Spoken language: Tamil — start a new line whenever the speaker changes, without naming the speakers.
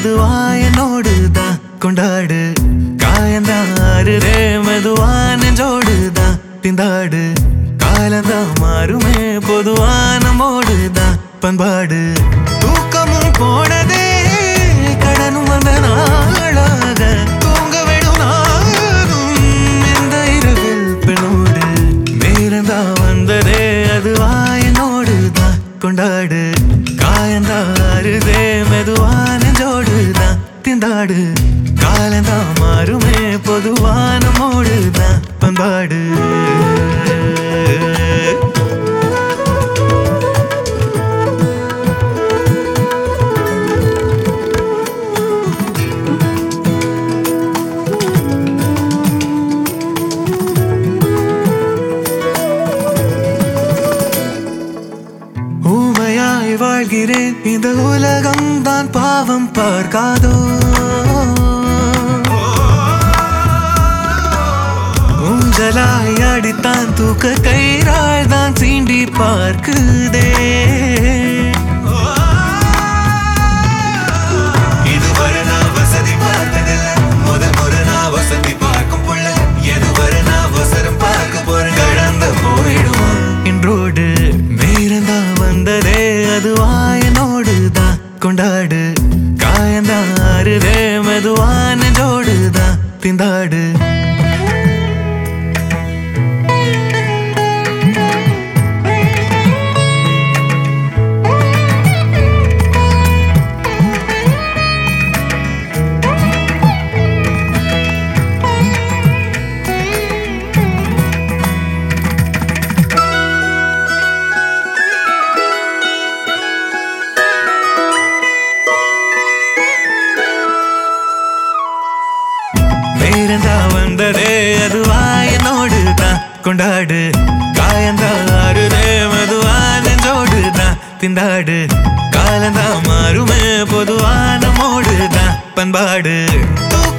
மெதுவா என்னோடு தான் கொண்டாடு காயந்தான் ஆறுதே மெதுவா நெஞ்சோடு தான் திண்டாடு காலந்தான் மாறுமே பொதுவா நம்மோடு தான் பண்பாடு தூக்கமும் போனதே கடனும் வந்த நாளாக தூங்க விடும் நானும் இந்த இரவில் பெண்ணோடு நேரந்தா வந்ததே அதுவா என்னோடு தான் கொண்டாடு காயந்தாருதே மெதுவா நெஞ்சோடு தான் திண்டாடு காலந்தா மாறுமே பொதுவான மோடு தான் பண்பாடு ஊமையாய் வாழ்கிறேன் இந்த உலகம் தான் பாவம் பார்க்காதோ ஊஞ்சலாய் அடித்தான் தூக்க கயிறால் தான் சீண்டி பார்க்குதே இதுவரை நான் வசதி பார்த்ததில்ல முதல் முறை நான் வசதி பார்க்கும் புள்ள எதுவரை நான் அவசரம் பார்க்க போறேன் கடந்து போயிடுவான் என்றோடு நேரந்தா வந்ததே அதுவா என்னோடு தான் கொண்டாடு காயந்தான் ஆறுதே மெதுவா நெஞ்சோடு தான் திண்டாடு நேரந்தா வந்ததே அதுவா என்னோடு தான் கொண்டாடு காயந்தா ஆறுதே மெதுவா நெஞ்சோடு தான் திண்டாடு காலந்தா மாறுமே பொதுவா நம்மோடு தான் பண்பாடு தூக்க